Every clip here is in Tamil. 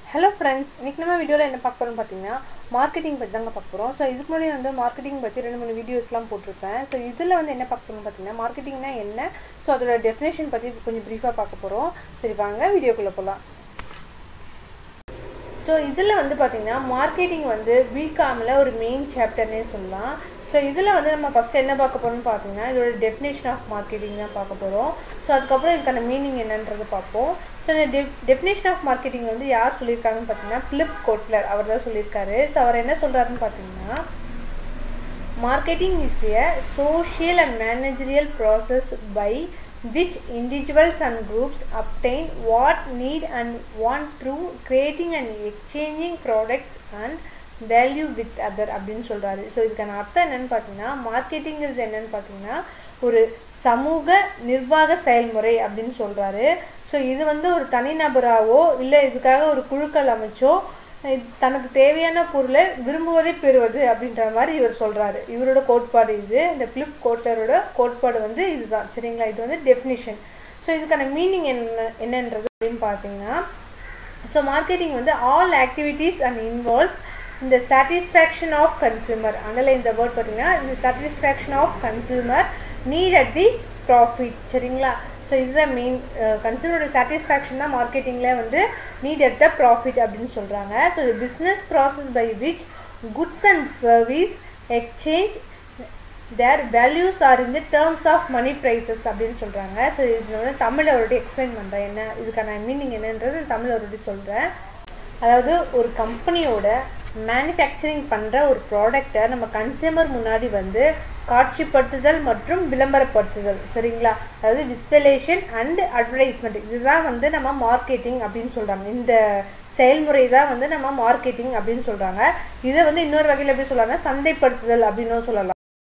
ஹலோ ஃப்ரெண்ட்ஸ் இன்றைக்கி நம்ம வீடியோவில் என்ன பார்க்க போகிறோம்னு பார்த்தீங்கன்னா மார்க்கெட்டிங் பற்றி தாங்க பார்க்க போகிறோம் ஸோ இதுக்கு முன்னாடி வந்து மார்க்கெட்டிங் பற்றி ரெண்டு மூணு வீடியோஸ்லாம் போட்டிருப்பேன் ஸோ இதில் வந்து என்ன பார்க்க போகிறோம்னு பார்த்தீங்கன்னா மார்க்கெட்டிங்னா என்ன ஸோ அதோட டெஃபினேஷன் பற்றி கொஞ்சம் ப்ரீஃபாக பார்க்க போகிறோம் சரி வாங்க வீடியோக்குள்ளே போகலாம் ஸோ இதில் வந்து பார்த்திங்கன்னா மார்க்கெட்டிங் வந்து பிகாமில் ஒரு மெயின் சாப்டர்னே சொல்லலாம் ஸோ இதில் வந்து நம்ம ஃபஸ்ட்டு என்ன பார்க்க போகிறோம்னு பார்த்தீங்கன்னா இதோட டெஃபினேஷன் ஆஃப் மார்க்கெட்டிங் தான் பார்க்க போகிறோம் ஸோ அதுக்கப்புறம் இதுக்கான மீனிங் என்னன்றது பார்ப்போம் ஸோ இந்த டெப் டெஃபினேஷன் ஆஃப் மார்க்கெட்டிங் வந்து யார் சொல்லியிருக்காங்கன்னு பார்த்தீங்கன்னா பிலிப் கோட்லர் அவர் தான் சொல்லியிருக்காரு ஸோ அவர் என்ன சொல்கிறாருன்னு பார்த்தீங்கன்னா marketing is a social and managerial process by which individuals and groups obtain what need and want through creating and exchanging products and value with other அப்படின்னு சொல்கிறாரு ஸோ இதுக்கான அர்த்தம் என்னன்னு பார்த்தீங்கன்னா மார்க்கெட்டிங்கிறது என்னன்னு பார்த்தீங்கன்னா ஒரு சமூக நிர்வாக செயல்முறை அப்படின்னு சொல்கிறாரு ஸோ இது வந்து ஒரு தனிநபராகவோ இல்லை இதுக்காக ஒரு குழுக்கள் அமைச்சோ தனக்கு தேவையான பொருளை விரும்புவதை பெறுவது அப்படின்ற மாதிரி இவர் சொல்கிறாரு இவரோட கோட்பாடு இது இந்த பிலிப் கோட்லரோட கோட்பாடு வந்து இதுதான் சரிங்களா இது வந்து டெஃபினிஷன் ஸோ இதுக்கான மீனிங் என்ன என்னன்றது அப்படின்னு பார்த்தீங்கன்னா ஸோ மார்க்கெட்டிங் வந்து ஆல் ஆக்டிவிட்டீஸ் அண்ட் இன்வால்வ்ஸ் இந்த சாட்டிஸ்ஃபேக்ஷன் ஆஃப் கன்சூமர் அதனால் இந்த வேர்ட் பார்த்தீங்கன்னா இந்த satisfaction of consumer need at the profit சரிங்களா ஸோ இதுதான் மெயின் கன்சூமரோட சாட்டிஸ்ஃபேக்ஷன் தான் மார்க்கெட்டிங்கில் வந்து நீட் அட் த ப்ராஃபிட் அப்படின்னு சொல்கிறாங்க ஸோ இது business process by which goods and service exchange their values are in the terms of money prices அப்படின்னு சொல்கிறாங்க ஸோ இது வந்து தமிழ் அவருடைய எக்ஸ்பிளைன் பண்ணுறேன் என்ன இதுக்கான மீனிங் என்னன்றது தமிழ் அவருடைய சொல்கிறேன் அதாவது ஒரு கம்பெனியோட மேனுஃபேக்சரிங் பண்ணுற ஒரு ப்ராடக்டை நம்ம கன்சியூமர் முன்னாடி வந்து காட்சிப்படுத்துதல் மற்றும் விளம்பரப்படுத்துதல் சரிங்களா அதாவது விஸ்வலேஷன் அண்ட் அட்வர்டைஸ்மெண்ட் இதுதான் வந்து நம்ம மார்க்கெட்டிங் அப்படின்னு சொல்கிறாங்க இந்த செயல்முறை தான் வந்து நம்ம மார்க்கெட்டிங் அப்படின்னு சொல்கிறாங்க இதை வந்து இன்னொரு வகையில் எப்படி சொல்கிறாங்க சந்தைப்படுத்துதல் அப்படின்னு சொல்லலாம்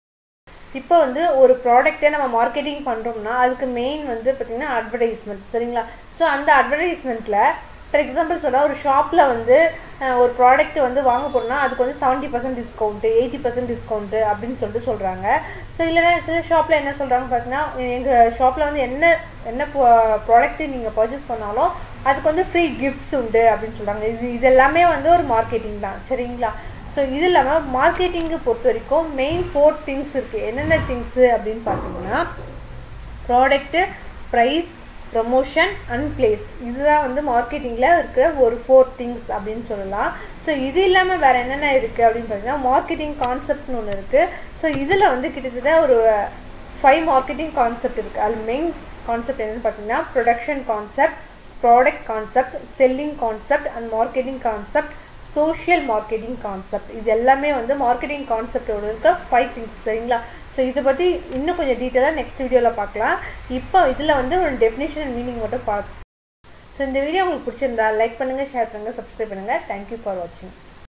இப்போ வந்து ஒரு ப்ராடக்டை நம்ம மார்க்கெட்டிங் பண்ணுறோம்னா அதுக்கு மெயின் வந்து பார்த்திங்கன்னா அட்வர்டைஸ்மெண்ட் சரிங்களா ஸோ அந்த அட்வர்டைஸ்மெண்ட்டில் ஃபார் எக்ஸாம்பிள் சொல்ல ஒரு ஷாப்பில் வந்து ஒரு ப்ராடக்ட் வந்து வாங்க போகிறோம்னா அதுக்கு வந்து seventy percent discount eighty percent discount அப்படின்னு சொல்லிட்டு சொல்கிறாங்க ஸோ இல்லைனா சில ஷாப்பில் என்ன சொல்கிறாங்க பார்த்தீங்கன்னா எங்கள் ஷாப்பில் வந்து என்ன என்ன ப்ராடக்ட்டு நீங்கள் பர்ச்சேஸ் பண்ணாலும் அதுக்கு வந்து ஃப்ரீ கிஃப்ட்ஸ் உண்டு அப்படின்னு சொல்கிறாங்க இது இது எல்லாமே வந்து ஒரு மார்க்கெட்டிங் தான் சரிங்களா ஸோ இது இல்லாமல் மார்க்கெட்டிங்கு பொறுத்த வரைக்கும் மெயின் ஃபோர் திங்ஸ் இருக்குது என்னென்ன திங்ஸு அப்படின்னு பார்த்தீங்கன்னா product price promotion and place இதுதான் வந்து மார்க்கெட்டிங்கில் இருக்கிற ஒரு ஃபோர் திங்ஸ் அப்படின்னு சொல்லலாம் ஸோ இது இல்லாமல் வேறு என்னென்ன இருக்குது அப்படின்னு பார்த்தீங்கன்னா மார்க்கெட்டிங் கான்செப்ட்னு ஒன்று இருக்குது ஸோ இதில் வந்து கிட்டத்தட்ட ஒரு ஃபைவ் மார்க்கெட்டிங் கான்செப்ட் இருக்குது அது மெயின் கான்செப்ட் என்னென்னு பார்த்தீங்கன்னா production concept product concept selling concept and marketing concept social marketing concept இது எல்லாமே வந்து மார்க்கெட்டிங் கான்செப்டோட இருக்க ஃபைவ் திங்ஸ் சரிங்களா ஸோ இதை பற்றி இன்னும் கொஞ்சம் டீட்டெயிலாக நெக்ஸ்ட் வீடியோவில் பார்க்கலாம் இப்போ இதில் வந்து ஒரு டெஃபினேஷன் அண்ட் மீனிங் மட்டும் பார்த்து ஸோ இந்த வீடியோ உங்களுக்கு பிடிச்சிருந்தா லைக் பண்ணுங்கள் ஷேர் பண்ணுங்கள் சப்ஸ்கிரைப் பண்ணுங்கள் தேங்க்யூ ஃபார் வாட்சிங்